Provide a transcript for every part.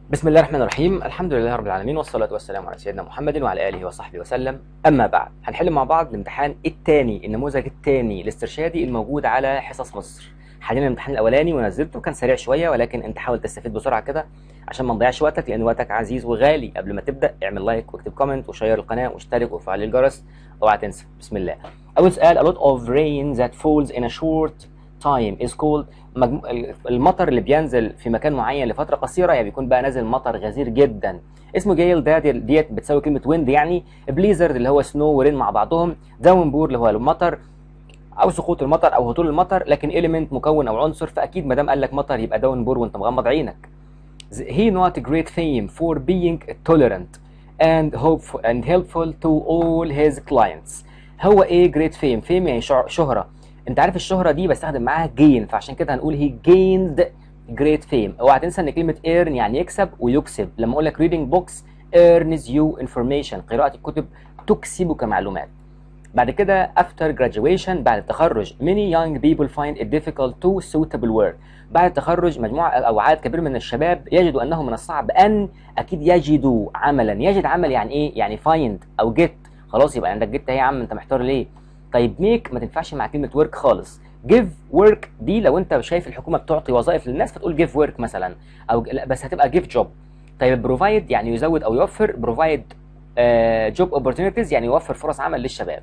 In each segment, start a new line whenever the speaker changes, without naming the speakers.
بسم الله الرحمن الرحيم الحمد لله رب العالمين والصلاة والسلام على سيدنا محمد وعلى آله وصحبه وسلم أما بعد هنحل مع بعض الامتحان الثاني النموذج الثاني الاسترشادي الموجود على حصص مصر حاليا الامتحان الأولاني ونزلته كان سريع شوية ولكن أنت حاول تستفيد بسرعة كده عشان ما نضيعش وقتك لأن وقتك عزيز وغالي قبل ما تبدأ اعمل لايك واكتب كومنت وشير القناة واشترك وفعل الجرس اوعى تنسى بسم الله أول سؤال a lot of rain that falls in a short time is called مجمو... المطر اللي بينزل في مكان معين لفتره قصيره يعني بيكون بقى نازل مطر غزير جدا اسمه جيل ده دي- ديت بتساوي كلمه ويند يعني بليزرد اللي هو سنو ورين مع بعضهم داون بور اللي هو المطر او سقوط المطر او هطول المطر لكن اليمنت مكون او عنصر فاكيد ما دام قال لك مطر يبقى داون بور وانت مغمض عينك he not great fame for being tolerant and hopeful and helpful to all his clients هو ايه great fame fame يعني شع- شهرة انت عارف الشهرة دي بستخدم معاها gain فعشان كده هنقول he gained great fame اوعى تنسى ان كلمة earn يعني يكسب ويكسب لما اقول لك reading books earns you information قراءة الكتب تكسبك معلومات بعد كده after graduation بعد التخرج many young people find it difficult to suitable work بعد التخرج مجموعة أو عدد كبير من الشباب يجدوا أنه من الصعب أن أكيد يجدوا عملا يجد عمل يعني إيه؟ يعني find أو get خلاص يبقى عندك get أهي يا عم أنت محتار ليه؟ طيب make ما تنفعش مع كلمة work خالص give work دي لو أنت شايف الحكومة بتعطي وظائف للناس فتقول give work مثلا أو لا بس هتبقى give job طيب provide يعني يزود أو يوفر provide آه job opportunities يعني يوفر فرص عمل للشباب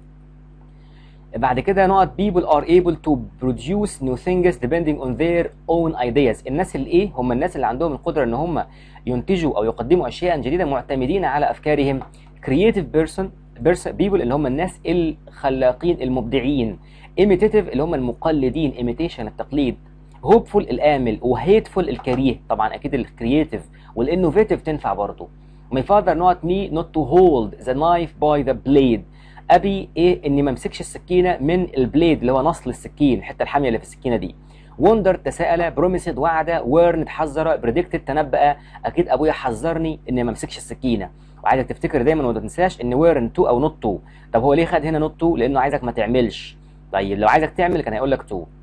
بعد كده نقط people are able to produce new things depending on their own ideas الناس اللي ايه هم الناس اللي عندهم القدره ان هم ينتجوا او يقدموا اشياء جديده معتمدين على افكارهم creative person, person people اللي هم الناس الخلاقين المبدعين imitative اللي هم المقلدين imitation التقليد hopeful الامل وhateful الكريه طبعا اكيد الكرييتيف والانوفيتيف تنفع برضه my father not me not to hold the knife by the blade ابي ايه اني ما امسكش السكينه من البليد اللي هو نصل السكين الحته الحاميه اللي في السكينه دي وندر تساءل بروميسد وعد ويرن حذر بريدكتد تنبأ اكيد ابويا حذرني اني ما امسكش السكينه وعايزك تفتكر دايما وما تنساش ان ويرن تو او نوت تو طب هو ليه خد هنا نوت تو لانه عايزك ما تعملش طيب لو عايزك تعمل كان هيقول لك تو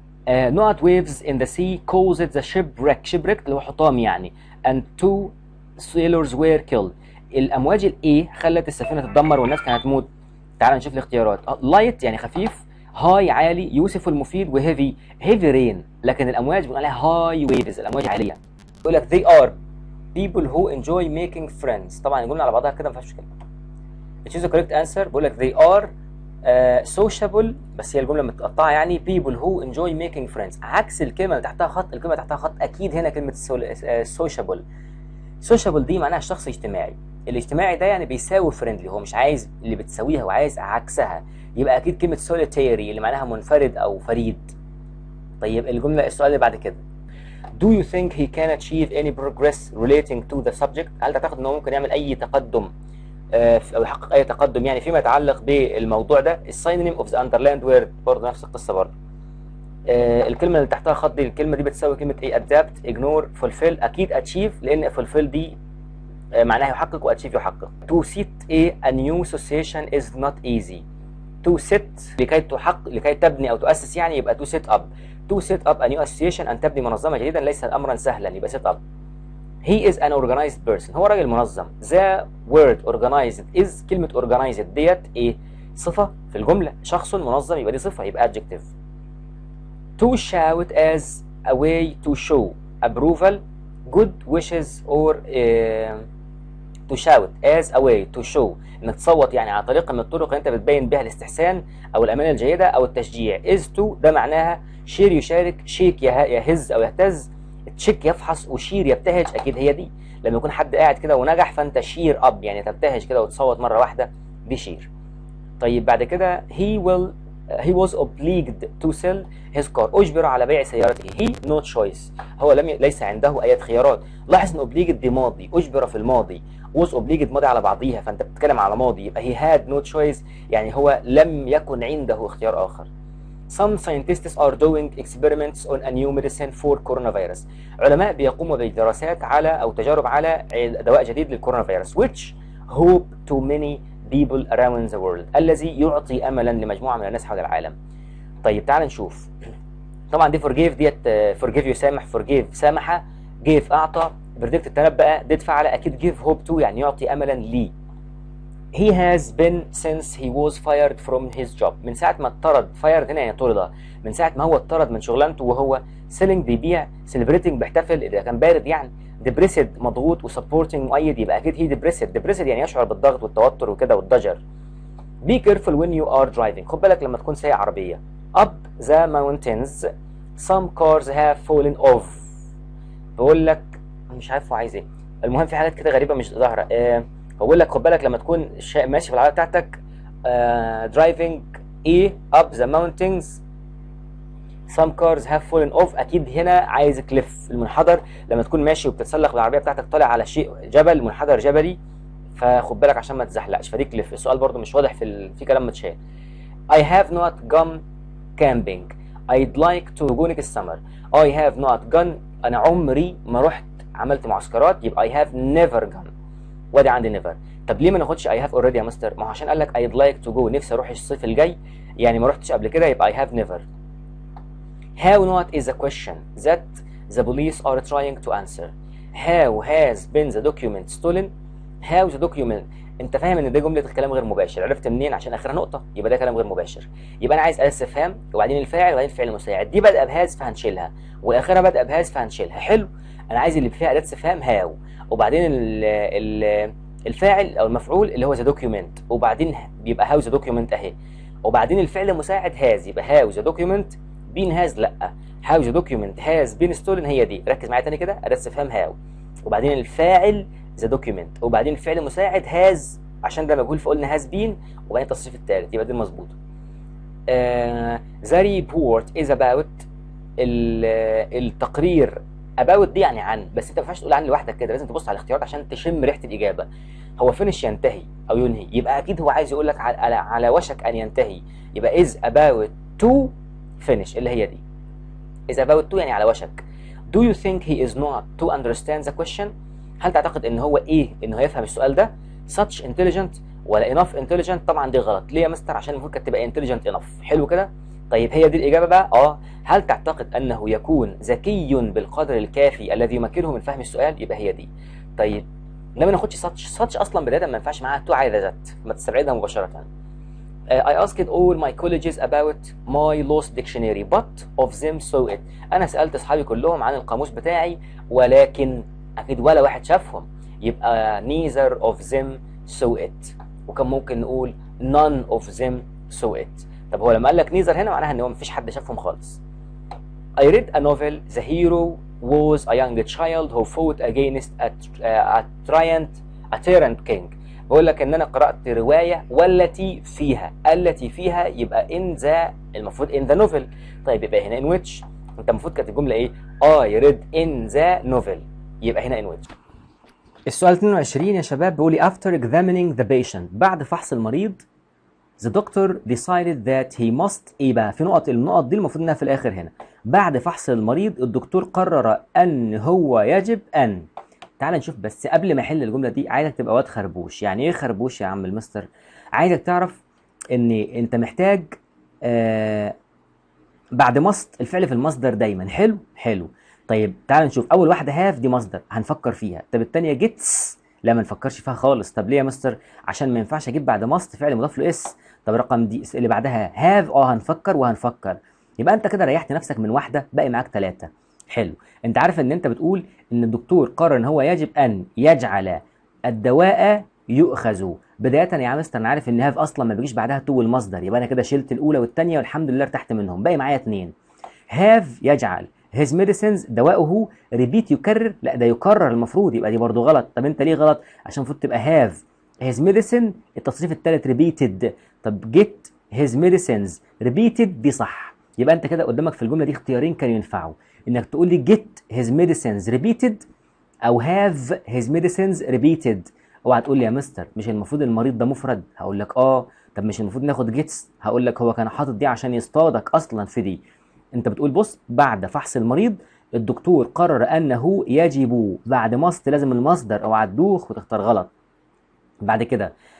نوت ويفز ان ذا سي caused the shipwreck shipwreck اللي هو حطام يعني and two sailors were killed الامواج الايه خلت السفينه تتدمر والناس كانت هتموت تعال نشوف الاختيارات لايت يعني خفيف هاي عالي يوسف المفيد وهيفي هيفي رين لكن الامواج بنقول عليها هاي ويفز الامواج عاليه يقول لك they are people who enjoy making friends طبعا الجمله على بعضها كده ما فيهاش مشكله choose the correct answer بيقول لك they are uh, sociable بس هي الجمله متقطعه يعني people who enjoy making friends عكس الكلمه اللي تحتها خط الكلمه اللي تحتها خط اكيد هنا كلمه sociable sociable دي معناها شخص اجتماعي الاجتماعي ده يعني بيساوي فريندلي هو مش عايز اللي بتساويها وعايز عكسها يبقى اكيد كلمه solitary اللي معناها منفرد او فريد طيب الجمله السؤال اللي بعد كده Do you think he can achieve any progress relating to the subject؟ هل تعتقد انه ممكن يعمل اي تقدم آه، او يحقق اي تقدم يعني فيما يتعلق بالموضوع ده الساينونيم اوف ذا اندرلاند وورد برضه نفس القصه برضه آه، الكلمه اللي تحتها خط دي الكلمه دي بتساوي كلمه ايه ادابت اجنور فولفيل اكيد اتشيف لان فولفيل دي آه، معناها يحقق واتشيف يحقق to set a, a new association is not easy to set لكي تحقق لكي تبني او تؤسس يعني يبقى to set up to set up a new association ان تبني منظمه جديده ليس امرا سهلا يبقى set up he is an organized person هو راجل منظم the word organized is كلمه organized ديت ايه صفه في الجمله شخص منظم يبقى دي صفه يبقى adjective to shout as a way to show approval good wishes or uh, to shout as a way to show انك تصوت يعني على طريقه من الطرق اللي انت بتبين بها الاستحسان او الامانه الجيده او التشجيع is to ده معناها شير يشارك شيك يه- يهز او يهتز تشيك يفحص وشير يبتهج اكيد هي دي لما يكون حد قاعد كده ونجح فانت شير اب يعني تبتهج كده وتصوت مره واحده دي شير طيب بعد كده he will he was obliged to sell his car اجبر على بيع سيارته he no choice هو لم ي... ليس عنده اي خيارات لاحظ ان obliged دي ماضي اجبر في الماضي was obliged ماضي على بعضيها فانت بتتكلم على ماضي يبقى he had no choice يعني هو لم يكن عنده اختيار اخر Some scientists are doing experiments on a new medicine for coronavirus. علماء بيقوموا بدراسات على أو تجارب على دواء جديد للكورونا فيروس which hope to many people around the world الذي يعطي أملا لمجموعة من الناس حول العالم. طيب تعال نشوف طبعا دي forgive ديت آه، forgive يسامح forgive سامح gave أعطى بريدكت التنبأ did فعل اكيد give hope to يعني يعطي املا لي he has been since he was fired from his job من ساعة ما اتطرد fired هنا يعني طرد من ساعة ما هو اتطرد من شغلانته وهو selling بيبيع celebrating بيحتفل إذا كان بارد يعني depressed مضغوط وسبورتنج مؤيد يبقى أكيد he depressed depressed يعني يشعر بالضغط والتوتر وكده والضجر be careful when you are driving خد بالك لما تكون سايق عربية up the mountains some cars have fallen off بقول لك مش عارف هو عايز ايه المهم في حاجات كده غريبة مش ظاهرة آه هو بيقول لك خد بالك لما تكون شا... ماشي في العربيه بتاعتك درايفنج ايه اب ذا ماونتنز some cars have fallen off اكيد هنا عايز كليف المنحدر لما تكون ماشي وبتتسلق بالعربيه بتاعتك طالع على شيء جبل منحدر جبلي فخد بالك عشان ما تزحلقش فدي كليف السؤال برضو مش واضح في ال... في كلام متشال I have not gone camping I'd like to go next summer I have not gone انا عمري ما رحت عملت معسكرات يبقى I have never gone وادي عندي نيفر طب ليه ما ناخدش اي هاف اوريدي يا مستر ما هو عشان قال لك ايد لايك تو جو نفسي اروح الصيف الجاي يعني ما رحتش قبل كده يبقى اي هاف نيفر how not is a question that the police are trying to answer how has been the document stolen how the document انت فاهم ان ده جمله كلام غير مباشر عرفت منين عشان اخرها نقطه يبقى ده كلام غير مباشر يبقى انا عايز اداه استفهام وبعدين الفاعل وبعدين الفعل المساعد دي بادئه بهاز فهنشيلها والاخيره بادئه بهاز فهنشيلها حلو انا عايز اللي فيها اداه استفهام هاو وبعدين ال ال الفاعل او المفعول اللي هو ذا دوكيومنت وبعدين بيبقى هاو ذا دوكيومنت اهي وبعدين الفعل المساعد هاز يبقى هاو ذا دوكيومنت بين هاز لا هاو ذا دوكيومنت هاز بين ستولن هي دي ركز معايا تاني كده اداه استفهام هاو وبعدين الفاعل ذا دوكيومنت وبعدين الفعل المساعد هاز عشان ده مجهول فقلنا هاز بين وبعدين التصريف الثالث يبقى دي مظبوطه ذا ريبورت از اباوت التقرير اباوت دي يعني عن بس انت ما ينفعش تقول عن لوحدك كده لازم تبص على الاختيارات عشان تشم ريحه الاجابه هو فينش ينتهي او ينهي يبقى اكيد هو عايز يقول لك على, على, على وشك ان ينتهي يبقى is about to finish اللي هي دي is about to يعني على وشك do you think he is not to understand the question هل تعتقد ان هو ايه انه هيفهم السؤال ده such intelligent ولا enough intelligent طبعا دي غلط ليه يا مستر عشان المفروض كانت تبقى intelligent enough حلو كده طيب هي دي الإجابة بقى اه هل تعتقد أنه يكون ذكي بالقدر الكافي الذي يمكنه من فهم السؤال يبقى هي دي طيب لما ما ناخدش ساتش ساتش أصلا بداية ما ينفعش معاها تو عايزة ذات ما تستبعدها مباشرة Uh, I asked all my colleagues about my lost dictionary but of them saw it أنا سألت أصحابي كلهم عن القاموس بتاعي ولكن أكيد ولا واحد شافهم يبقى neither of them saw it وكان ممكن نقول none of them saw it طب هو لما قال لك نيزر هنا معناها ان هو مفيش حد شافهم خالص I read a novel the hero was a young child who fought against a, a tyrant a tyrant king بقول لك ان انا قرات روايه والتي فيها التي فيها يبقى in the المفروض in the novel طيب يبقى هنا in which انت المفروض كانت الجمله ايه I read in the novel يبقى هنا in which السؤال 22 يا شباب بيقول لي after examining the patient بعد فحص المريض The doctor decided that he must ايه بقى في نقط النقط دي المفروض انها في الاخر هنا بعد فحص المريض الدكتور قرر ان هو يجب ان تعال نشوف بس قبل ما احل الجمله دي عايزك تبقى واد خربوش يعني ايه خربوش يا عم المستر عايزك تعرف ان انت محتاج آه بعد مست الفعل في المصدر دايما حلو حلو طيب تعال نشوف اول واحده هاف دي مصدر هنفكر فيها طب الثانيه جيتس لا ما نفكرش فيها خالص طب ليه يا مستر عشان ما ينفعش اجيب بعد ماست فعل مضاف له اس طب رقم دي اللي بعدها هاف اه هنفكر وهنفكر يبقى انت كده ريحت نفسك من واحده باقي معاك ثلاثه حلو انت عارف ان انت بتقول ان الدكتور قرر ان هو يجب ان يجعل الدواء يؤخذ بدايه يا عم مستر انا عارف ان هاف اصلا ما بيجيش بعدها تو المصدر يبقى انا كده شلت الاولى والثانيه والحمد لله ارتحت منهم باقي معايا اثنين هاف يجعل his medicines دواؤه ريبيت يكرر لا ده يكرر المفروض يبقى دي برضو غلط طب انت ليه غلط عشان المفروض تبقى have his medicine التصريف الثالث repeated طب get his medicines repeated دي صح يبقى انت كده قدامك في الجمله دي اختيارين كانوا ينفعوا انك تقول لي get his medicines repeated او have his medicines repeated اوعى تقول لي يا مستر مش المفروض المريض ده مفرد هقول لك اه طب مش المفروض ناخد جيتس هقول لك هو كان حاطط دي عشان يصطادك اصلا في دي انت بتقول بص بعد فحص المريض الدكتور قرر انه يجب بعد مصد لازم المصدر او عدوخ وتختار غلط بعد كده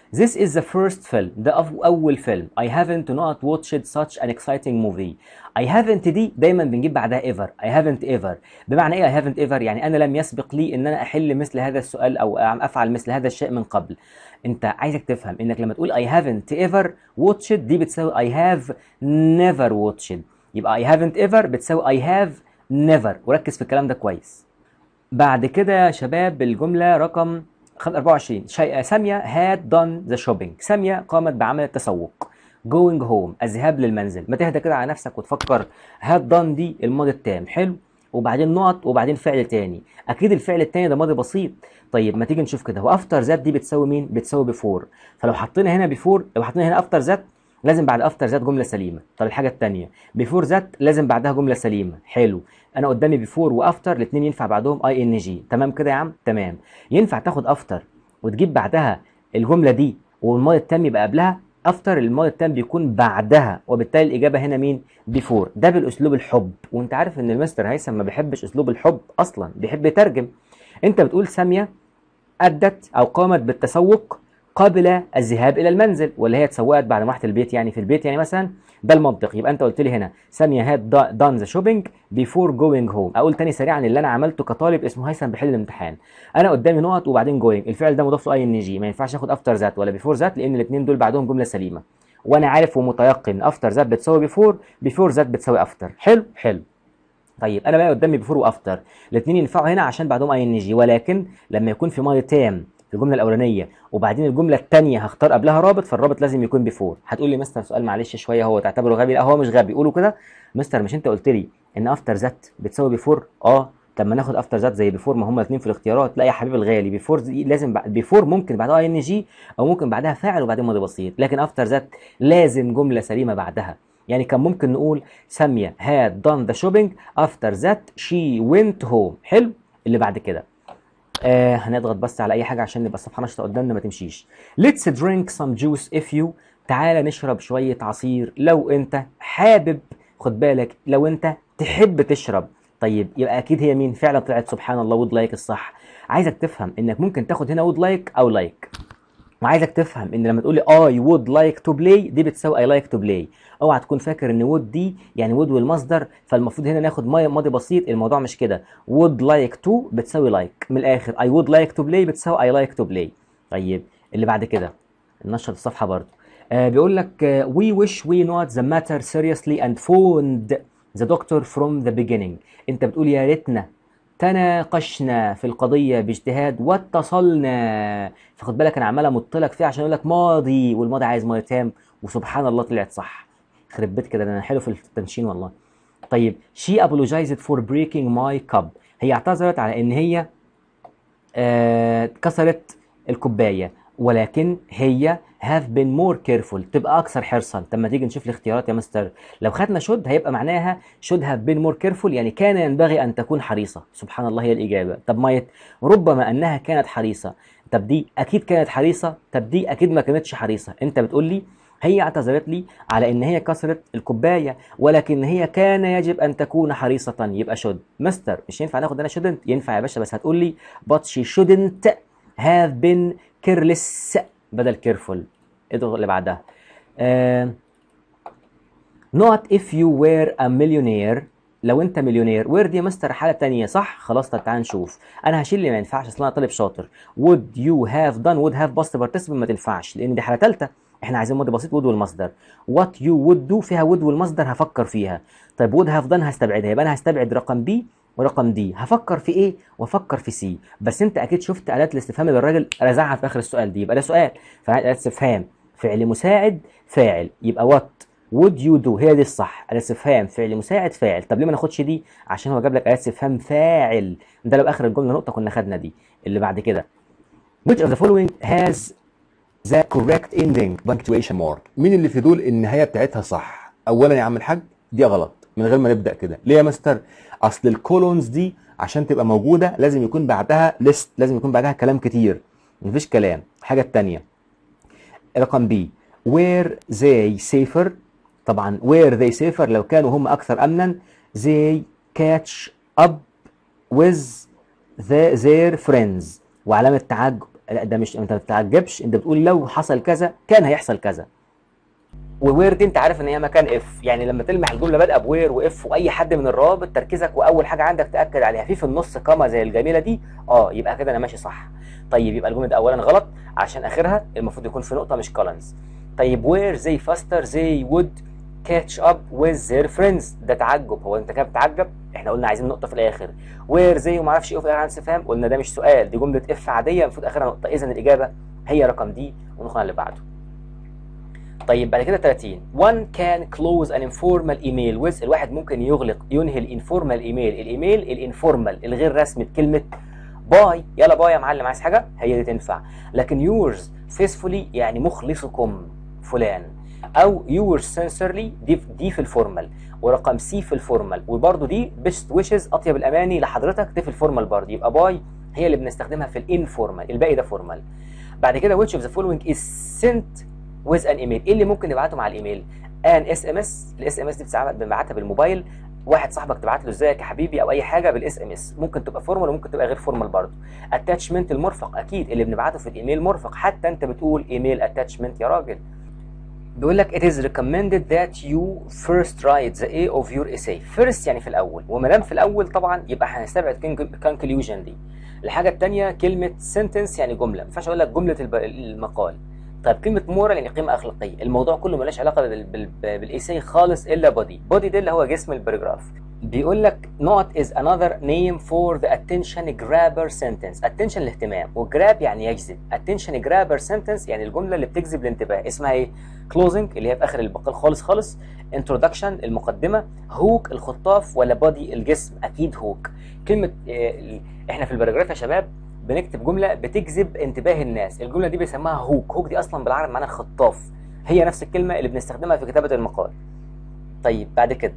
This is the first film ده أف- أول فيلم I haven't not watched such an exciting movie I haven't دي دايما بنجيب بعدها ever I haven't ever بمعنى إيه I haven't ever يعني أنا لم يسبق لي إن أنا أحل مثل هذا السؤال أو أفعل مثل هذا الشيء من قبل أنت عايزك تفهم إنك لما تقول I haven't ever watched دي بتساوي I have never watched يبقى I haven't ever بتساوي I have never وركز في الكلام ده كويس بعد كده يا شباب الجملة رقم خم- 24 شيء سامية had done the shopping سامية قامت بعمل التسوق going home الذهاب للمنزل ما تهدى كده على نفسك وتفكر had done دي الماضي التام حلو وبعدين نقط وبعدين فعل تاني اكيد الفعل التاني ده ماضي بسيط طيب ما تيجي نشوف كده هو افتر ذات دي بتساوي مين بتساوي بيفور فلو حطينا هنا بيفور لو حطينا هنا افتر ذات لازم بعد افتر ذات جمله سليمه طب الحاجه الثانيه بيفور ذات لازم بعدها جمله سليمه حلو انا قدامي بيفور وافتر الاثنين ينفع بعدهم اي ان جي تمام كده يا عم تمام ينفع تاخد افتر وتجيب بعدها الجمله دي والماضي التام يبقى قبلها افتر الماضي التام بيكون بعدها وبالتالي الاجابه هنا مين بيفور ده بالاسلوب الحب وانت عارف ان المستر هيثم ما بيحبش اسلوب الحب اصلا بيحب يترجم انت بتقول ساميه ادت او قامت بالتسوق قبل الذهاب الى المنزل ولا هي اتسوقت بعد ما راحت البيت يعني في البيت يعني مثلا ده المنطق يبقى انت قلت لي هنا ساميه هاد دان ذا شوبينج بيفور جوينج هوم اقول تاني سريعا اللي انا عملته كطالب اسمه هيثم بيحل الامتحان انا قدامي نقط وبعدين جوينج الفعل ده مضاف له اي ان جي ما ينفعش اخد افتر ذات ولا بيفور ذات لان الاثنين دول بعدهم جمله سليمه وانا عارف ومتيقن افتر ذات بتساوي بيفور بيفور ذات بتساوي افتر حلو حلو طيب انا بقى قدامي بيفور وافتر الاثنين ينفعوا هنا عشان بعدهم اي ان جي ولكن لما يكون في ماضي تام في الجمله الاولانيه وبعدين الجمله الثانيه هختار قبلها رابط فالرابط لازم يكون بيفور هتقول لي مستر سؤال معلش شويه هو تعتبره غبي لا هو مش غبي قولوا كده مستر مش انت قلت لي ان افتر ذات بتساوي بيفور اه طب ما ناخد افتر ذات زي بيفور ما هما الاثنين في الاختيارات لا يا حبيبي الغالي بيفور دي لازم بعد بيفور ممكن بعدها اي ان جي او ممكن بعدها فاعل وبعدين ماضي بسيط لكن افتر ذات لازم جمله سليمه بعدها يعني كان ممكن نقول سامية had done the shopping after that she went home حلو اللي بعد كده آه هنضغط بس على اي حاجه عشان نبقى الصفحه نشطه قدامنا ما تمشيش let's drink some juice if you تعالى نشرب شويه عصير لو انت حابب خد بالك لو انت تحب تشرب طيب يبقى اكيد هي مين فعلا طلعت سبحان الله would like الصح عايزك تفهم انك ممكن تاخد هنا would like او like وعايزك تفهم ان لما تقول لي I would like to play دي بتساوي I like to play اوعى تكون فاكر ان would دي يعني would والمصدر فالمفروض هنا ناخد ماضي ماضي بسيط الموضوع مش كده would like to بتساوي like من الاخر I would like to play بتساوي I like to play طيب اللي بعد كده نشر الصفحه برضه آه بيقول لك آه, we wish we not the matter seriously and phoned the doctor from the beginning انت بتقول يا ريتنا تناقشنا في القضية باجتهاد واتصلنا فخد بالك انا عمال امط لك فيها عشان اقول لك ماضي والماضي عايز ماضي تام وسبحان الله طلعت صح خرب بيت كده ده انا حلو في التنشين والله طيب she apologized for breaking my cup هي اعتذرت على ان هي آه كسرت الكوبايه ولكن هي have been more careful تبقى اكثر حرصا طب ما تيجي نشوف الاختيارات يا مستر لو خدنا should هيبقى معناها should have been more careful يعني كان ينبغي ان تكون حريصه سبحان الله هي الاجابه طب مايت ربما انها كانت حريصه طب دي اكيد كانت حريصه طب دي اكيد ما كانتش حريصه انت بتقول لي هي اعتذرت لي على ان هي كسرت الكوبايه ولكن هي كان يجب ان تكون حريصه يبقى شود مستر مش ينفع ناخد انا shouldn't ينفع يا باشا بس هتقول لي but she shouldn't have been careless بدل careful اضغط اللي بعدها uh, not if you were a millionaire لو انت مليونير وير دي مستر حاله تانية صح خلاص طب تعال نشوف انا هشيل اللي ما ينفعش اصل انا طالب شاطر would you have done would have past participle ما تنفعش لان دي حاله ثالثه احنا عايزين ماضي بسيط would والمصدر what you would do فيها would والمصدر هفكر فيها طيب would have done هستبعدها يبقى انا هستبعد رقم بي ورقم دي هفكر في ايه وافكر في سي بس انت اكيد شفت الات الاستفهام اللي الراجل رزعها في اخر السؤال دي يبقى ده سؤال فالات استفهام فعل مساعد فاعل يبقى what would you do هي دي الصح الات استفهام فعل مساعد فاعل طب ليه ما ناخدش دي عشان هو جاب لك الات استفهام فاعل ده لو اخر الجمله نقطه كنا خدنا دي اللي بعد كده which of the following has
the correct ending punctuation mark مين اللي في دول النهايه بتاعتها صح اولا يا عم الحاج دي غلط من غير ما نبدا كده ليه يا مستر اصل الكولونز دي عشان تبقى موجوده لازم يكون بعدها ليست لازم يكون بعدها كلام كتير مفيش كلام الحاجه الثانيه رقم بي where they safer طبعا where they safer لو كانوا هم اكثر امنا they catch up with the, their friends وعلامه تعجب
لا ده مش انت ما بتتعجبش انت بتقول لو حصل كذا كان هيحصل كذا ووير دي انت عارف ان هي مكان اف يعني لما تلمح الجمله بادئه بوير واف واي حد من الروابط تركيزك واول حاجه عندك تاكد عليها في في النص كاما زي الجميله دي اه يبقى كده انا ماشي صح طيب يبقى الجمله دي اولا غلط عشان اخرها المفروض يكون في نقطه مش كولنز طيب وير زي فاستر زي وود كاتش اب ويز their فريندز ده تعجب هو انت كده بتتعجب احنا قلنا عايزين نقطه في الاخر وير زي وما اعرفش ايه في اخر استفهام قلنا ده مش سؤال دي جمله اف عاديه المفروض اخرها نقطه اذا الاجابه هي رقم دي وندخل على اللي بعده طيب بعد كده 30 one can close an informal email with الواحد ممكن يغلق ينهي الانفورمال ايميل الايميل الانفورمال الغير رسمي بكلمه باي يلا باي يا معلم عايز حاجه هي دي تنفع لكن yours faithfully يعني مخلصكم فلان او yours sincerely دي دي في الفورمال ورقم سي في الفورمال وبرده دي best wishes اطيب الاماني لحضرتك دي في الفورمال برضه يبقى باي هي اللي بنستخدمها في الانفورمال الباقي ده فورمال بعد كده which of the following is sent with an email ايه اللي ممكن نبعته مع الايميل ان اس ام اس الاس ام اس دي بنبعتها بالموبايل واحد صاحبك تبعت له ازيك يا حبيبي او اي حاجه بالاس ام اس ممكن تبقى فورمال وممكن تبقى غير فورمال برضه اتاتشمنت المرفق اكيد اللي بنبعته في الايميل مرفق حتى انت بتقول ايميل اتاتشمنت يا راجل بيقول لك it is recommended that you first write the A of your essay first يعني في الاول وما دام في الاول طبعا يبقى هنستبعد conclusion دي الحاجه الثانيه كلمه sentence يعني جمله ما ينفعش اقول لك جمله المقال طيب كلمه مورال يعني قيمه اخلاقيه الموضوع كله ملوش علاقه بالايساي خالص الا بودي بودي ده اللي هو جسم الباراجراف بيقول لك not is another name for the attention grabber sentence attention الاهتمام وجراب يعني يجذب attention grabber sentence يعني الجمله اللي بتجذب الانتباه اسمها ايه closing اللي هي في اخر المقال خالص خالص introduction المقدمه هوك الخطاف ولا body الجسم اكيد هوك كلمه اه احنا في الباراجراف يا شباب بنكتب جمله بتجذب انتباه الناس الجمله دي بيسموها هوك هوك دي اصلا بالعربي معناها خطاف هي نفس الكلمه اللي بنستخدمها في كتابه المقال طيب بعد كده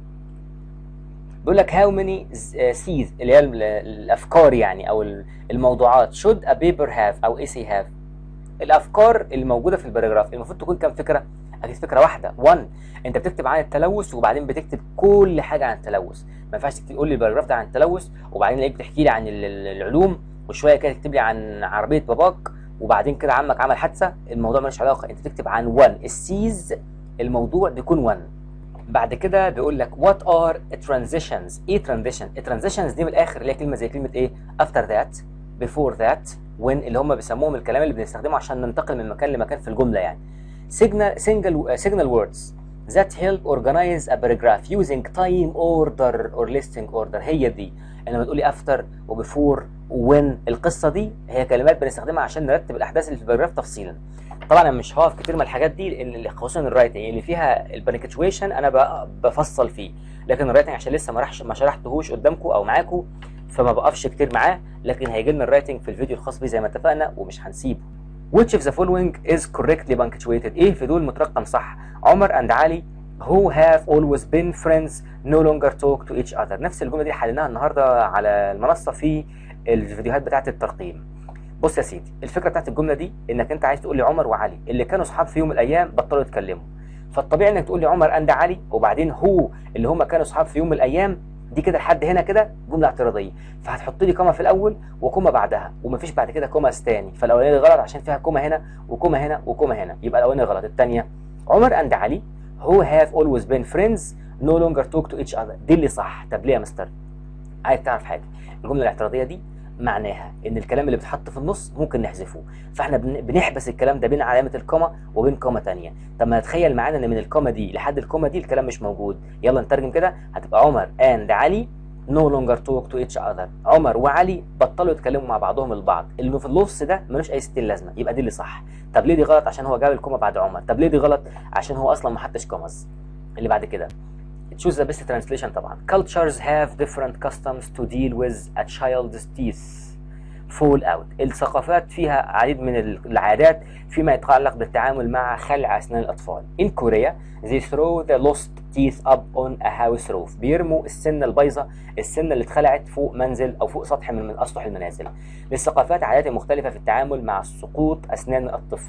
بيقول لك هاو ماني سيز اللي هي الافكار يعني او الموضوعات شود ا بيبر هاف او ايسي هاف الافكار اللي موجوده في الباراجراف المفروض تكون كام فكره اكيد فكره واحده 1 انت بتكتب عن التلوث وبعدين بتكتب كل حاجه عن التلوث ما ينفعش تقول لي الباراجراف ده عن التلوث وبعدين الاقيك بتحكي لي عن العلوم وشويه كده تكتب لي عن عربيه باباك وبعدين كده عمك عمل حادثه الموضوع ملوش علاقه انت تكتب عن 1 السيز الموضوع بيكون 1 بعد كده بيقول لك وات ار ترانزيشنز ايه ترانزيشن الترانزيشنز دي من الاخر اللي هي كلمه زي كلمه ايه افتر ذات بيفور ذات وين اللي هم بيسموهم الكلام اللي بنستخدمه عشان ننتقل من مكان لمكان في الجمله يعني signal single signal words that help organize a paragraph using time order or listing order هي دي لما تقولي افتر وبيفور وين القصه دي هي كلمات بنستخدمها عشان نرتب الاحداث اللي في الباراجراف تفصيلا طبعا انا مش هقف كتير من الحاجات دي لان خصوصا الرايتنج اللي فيها البنكتويشن انا بفصل فيه لكن الرايتنج عشان لسه ما راحش ما شرحتهوش قدامكم او معاكم فما بقفش كتير معاه لكن هيجي لنا الرايتنج في الفيديو الخاص بيه زي ما اتفقنا ومش هنسيبه which of the following is correctly punctuated ايه في دول مترقم صح عمر and علي who have always been friends no longer talk to each other نفس الجمله دي حليناها النهارده على المنصه في الفيديوهات بتاعه الترقيم بص يا سيدي الفكره بتاعت الجمله دي انك انت عايز تقول لي عمر وعلي اللي كانوا اصحاب في يوم من الايام بطلوا يتكلموا فالطبيعي انك تقول لي عمر اند علي وبعدين هو اللي هم كانوا اصحاب في يوم من الايام دي كده لحد هنا كده جمله اعتراضيه فهتحط لي كوما في الاول وكوما بعدها ومفيش بعد كده كوما تاني فالاولاني غلط عشان فيها كوما هنا وكوما هنا وكوما هنا يبقى الاولاني غلط الثانيه عمر اند علي who have always been friends no longer talk to each other دي اللي صح طب ليه يا مستر عايز تعرف حاجه الجمله الاعتراضيه دي معناها ان الكلام اللي بيتحط في النص ممكن نحذفه فاحنا بنحبس الكلام ده بين علامه الكوما وبين كوما ثانيه طب ما تخيل معانا ان من الكوما دي لحد الكوما دي الكلام مش موجود يلا نترجم كده هتبقى عمر اند علي no longer talk to each other عمر وعلي بطلوا يتكلموا مع بعضهم البعض اللي في النص ده ملوش اي ستين لازمه يبقى دي اللي صح طب ليه دي غلط عشان هو جاب الكوما بعد عمر طب ليه دي غلط عشان هو اصلا ما حطش كوماز اللي بعد كده choose the best translation طبعا cultures have different customs to deal with a child's teeth fall out الثقافات فيها عديد من العادات فيما يتعلق بالتعامل مع خلع أسنان الأطفال in Korea they throw the lost teeth up on a house roof بيرموا السنة البيضة السنة اللي اتخلعت فوق منزل أو فوق سطح من من أسطح المنازل للثقافات عادات مختلفة في التعامل مع سقوط أسنان الطفل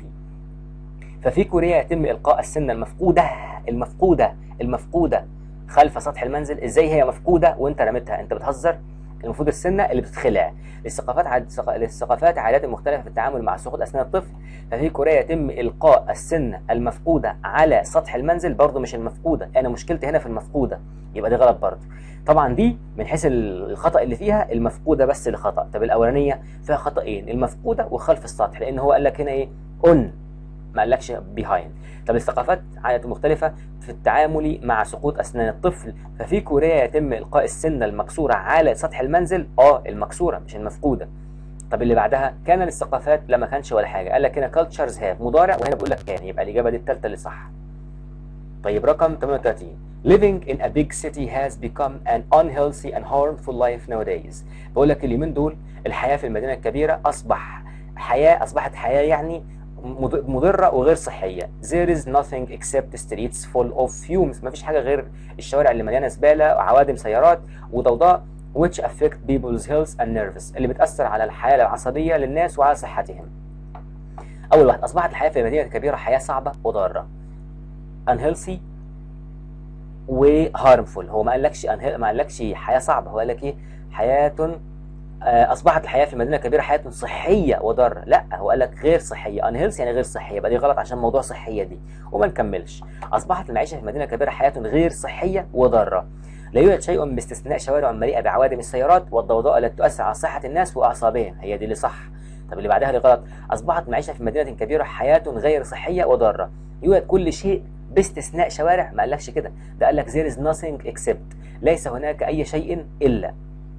ففي كوريا يتم إلقاء السنة المفقودة المفقودة المفقودة خلف سطح المنزل ازاي هي مفقودة وانت رميتها انت بتهزر المفروض السنه اللي بتتخلع للثقافات عاد... للثقافات عادات مختلفه في التعامل مع سقوط اسنان الطفل ففي كوريا يتم القاء السنه المفقوده على سطح المنزل برضه مش المفقوده انا مشكلتي هنا في المفقوده يبقى دي غلط برضه طبعا دي من حيث الخطا اللي فيها المفقوده بس اللي خطا طب الاولانيه فيها خطأين المفقوده وخلف السطح لان هو قال لك هنا ايه اون ما قالكش بيهايند طب الثقافات عادات مختلفة في التعامل مع سقوط أسنان الطفل ففي كوريا يتم إلقاء السنة المكسورة على سطح المنزل اه المكسورة مش المفقودة طب اللي بعدها كان للثقافات لما كانش ولا حاجة قال لك هنا cultures have مضارع وهنا بيقول لك كان يبقى الإجابة دي الثالثة اللي صح طيب رقم 38 Living in a big city has become an unhealthy and harmful life nowadays بقول لك اليومين دول الحياة في المدينة الكبيرة أصبح حياة أصبحت حياة يعني مضرة وغير صحية there is nothing except streets full of fumes مفيش حاجة غير الشوارع اللي مليانة زبالة وعوادم سيارات وضوضاء which affect people's health and nerves اللي بتأثر على الحالة العصبية للناس وعلى صحتهم أول واحد أصبحت الحياة في المدينة الكبيرة حياة صعبة وضارة unhealthy وهارمفول هو ما قالكش ما قالكش حياة صعبة هو قال لك ايه حياة اصبحت الحياه في المدينه الكبيره حياه صحيه وضاره لا هو قال لك غير صحيه ان هيلث يعني غير صحيه يبقى دي غلط عشان موضوع صحيه دي وما نكملش اصبحت المعيشه في المدينه الكبيره حياه غير صحيه وضاره لا يوجد شيء باستثناء شوارع مليئه بعوادم السيارات والضوضاء التي تؤثر على صحه الناس واعصابهم هي دي اللي صح طب اللي بعدها اللي غلط اصبحت المعيشه في مدينه كبيره حياه غير صحيه وضاره يوجد كل شيء باستثناء شوارع ما قالكش كده ده قال لك there is nothing except ليس هناك اي شيء الا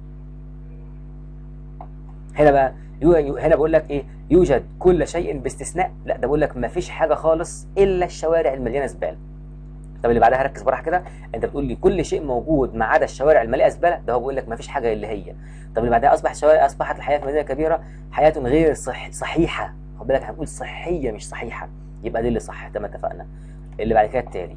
هنا بقى هنا بقول لك ايه يوجد كل شيء باستثناء لا ده بقول لك ما فيش حاجه خالص الا الشوارع المليانه زباله طب اللي بعدها ركز براحه كده انت بتقول لي كل شيء موجود ما عدا الشوارع المليئه زباله ده هو بيقول لك ما فيش حاجه الا هي طب اللي بعدها اصبح الشوارع اصبحت الحياه في مدينه كبيره حياه غير صح صحيحه خد بالك هنقول صحيه مش صحيحه يبقى دي اللي صح زي ما اتفقنا اللي بعد كده التالي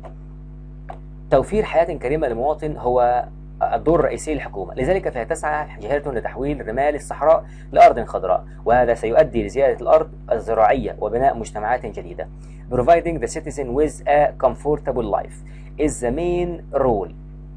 توفير حياه كريمه للمواطن هو الدور الرئيسي للحكومة لذلك فهي تسعى جهة لتحويل رمال الصحراء لأرض خضراء وهذا سيؤدي لزيادة الأرض الزراعية وبناء مجتمعات جديدة Providing the citizen with a comfortable life is the main role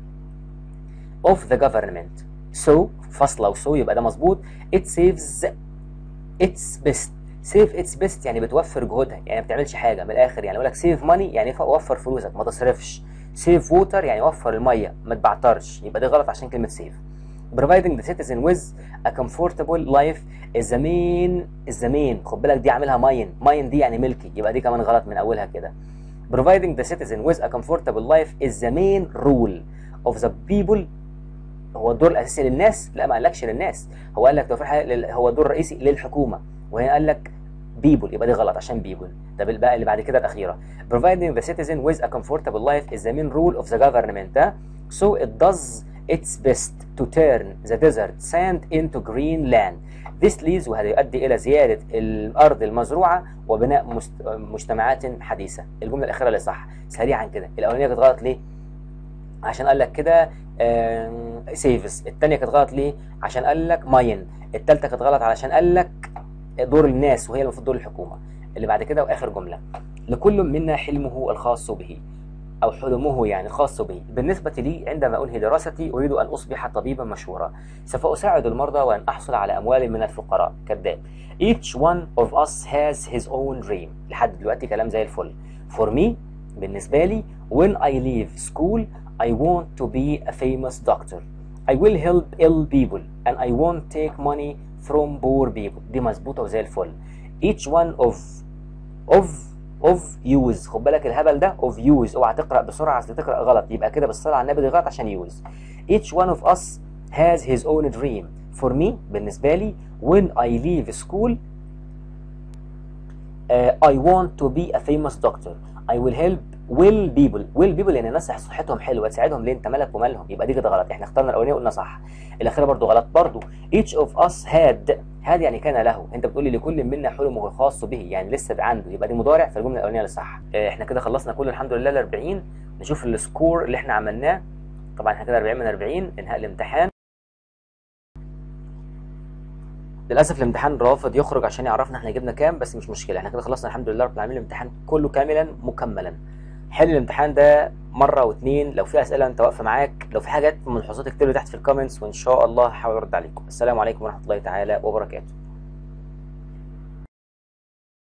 of the government so فصلة و so يبقى ده مظبوط it saves its best save its best يعني بتوفر جهودها يعني ما بتعملش حاجة من الآخر يعني يقول لك save money يعني وفر فلوسك ما تصرفش سيف ووتر يعني وفر الميه ما تبعترش يبقى ده غلط عشان كلمه سيف providing the citizen with a comfortable life is the main is the main خد بالك دي عاملها ماين ماين دي يعني ملكي يبقى دي كمان غلط من اولها كده providing the citizen with a comfortable life is the main rule of the people هو الدور الاساسي للناس لا ما قالكش للناس هو قال لك توفير حياه هو الدور الرئيسي للحكومه وهنا قال لك people يبقى دي غلط عشان people ده بقى اللي بعد كده الاخيره providing the citizen with a comfortable life is the main rule of the government uh? so it does its best to turn the desert sand into green land this leads وهذا يؤدي الى زياده الارض المزروعه وبناء مست... مجتمعات حديثه الجمله الاخيره اللي صح سريعا كده الاولانيه كانت غلط ليه عشان قال لك كده سيفز الثانيه كانت غلط ليه عشان قال لك ماين الثالثه كانت غلط علشان قال لك دور الناس وهي المفروض دور الحكومه اللي بعد كده واخر جمله لكل منا حلمه الخاص به او حلمه يعني الخاص به بالنسبه لي عندما انهي دراستي اريد ان اصبح طبيبا مشهورا سوف اساعد المرضى وان احصل على اموال من الفقراء كذاب each one of us has his own dream لحد دلوقتي كلام زي الفل for me بالنسبه لي when I leave school I want to be a famous doctor I will help ill people and I won't take money from poor people دي مظبوطه وزي الفل each one of of of use خد بالك الهبل ده of use اوعى تقرا بسرعه اصل تقرا غلط يبقى كده بالصلاه على النبي دي غلط عشان use each one of us has his own dream for me بالنسبه لي when I leave school uh, I want to be a famous doctor I will help will people will people يعني الناس صحتهم حلوه تساعدهم ليه انت مالك ومالهم يبقى دي كده غلط احنا اخترنا الاولانيه وقلنا صح الاخيره برضو غلط برضو each of us had had يعني كان له انت بتقول لي لكل منا حلمه الخاص به يعني لسه عنده يبقى دي مضارع فالجمله الاولانيه اللي صح اه احنا كده خلصنا كل الحمد لله ال 40 نشوف السكور اللي احنا عملناه طبعا احنا كده 40 من 40 انهاء الامتحان للاسف الامتحان رافض يخرج عشان يعرفنا احنا جبنا كام بس مش مشكله احنا كده خلصنا الحمد لله رب العالمين الامتحان كله كاملا مكملا حل الامتحان ده مره واثنين لو في اسئله انت واقفه معاك لو في حاجات ملحوظات اكتبوا لي تحت في الكومنتس وان شاء الله هحاول ارد عليكم السلام عليكم ورحمه الله تعالى وبركاته